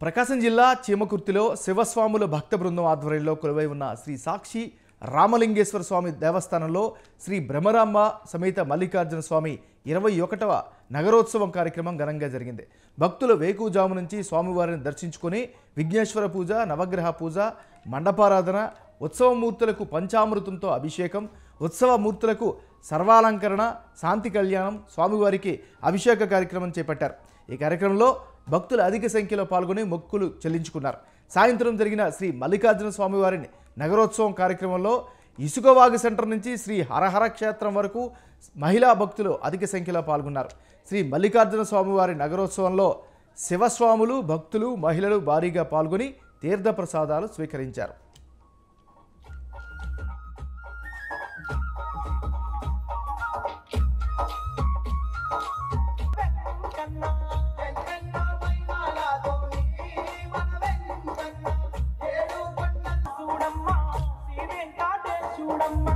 ప్రకాశం జిల్లా చీమకుర్తిలో శివస్వాముల భక్త బృందం ఆధ్వర్యంలో కొలువై ఉన్న శ్రీ సాక్షి రామలింగేశ్వర స్వామి దేవస్థానంలో శ్రీ బ్రహ్మరాంబ సమేత మల్లికార్జున స్వామి ఇరవై ఒకటవ నగరోత్సవం కార్యక్రమం ఘనంగా జరిగింది భక్తులు వేకుజాము నుంచి స్వామివారిని దర్శించుకొని విఘ్నేశ్వర పూజ నవగ్రహ పూజ మండపారాధన ఉత్సవమూర్తులకు పంచామృతంతో అభిషేకం ఉత్సవమూర్తులకు సర్వాలంకరణ శాంతి కళ్యాణం స్వామివారికి అభిషేక కార్యక్రమం చేపట్టారు ఈ కార్యక్రమంలో భక్తులు అధిక సంఖ్యలో పాల్గొని మొక్కులు చెల్లించుకున్నారు సాయంత్రం జరిగిన శ్రీ మల్లికార్జున స్వామివారిని నగరోత్సవం కార్యక్రమంలో ఇసుకవాగు సెంటర్ నుంచి శ్రీ హరహర క్షేత్రం వరకు మహిళా భక్తులు అధిక సంఖ్యలో పాల్గొన్నారు శ్రీ మల్లికార్జున స్వామివారి నగరోత్సవంలో శివస్వాములు భక్తులు మహిళలు భారీగా పాల్గొని తీర్థ ప్రసాదాలు స్వీకరించారు కన్నా వెంకన్న వైమాలతోని మన వెంకన్న ఏడు కొండలు చూడమ్మా శ్రీ వెంకటేశ్ చూడమ్మా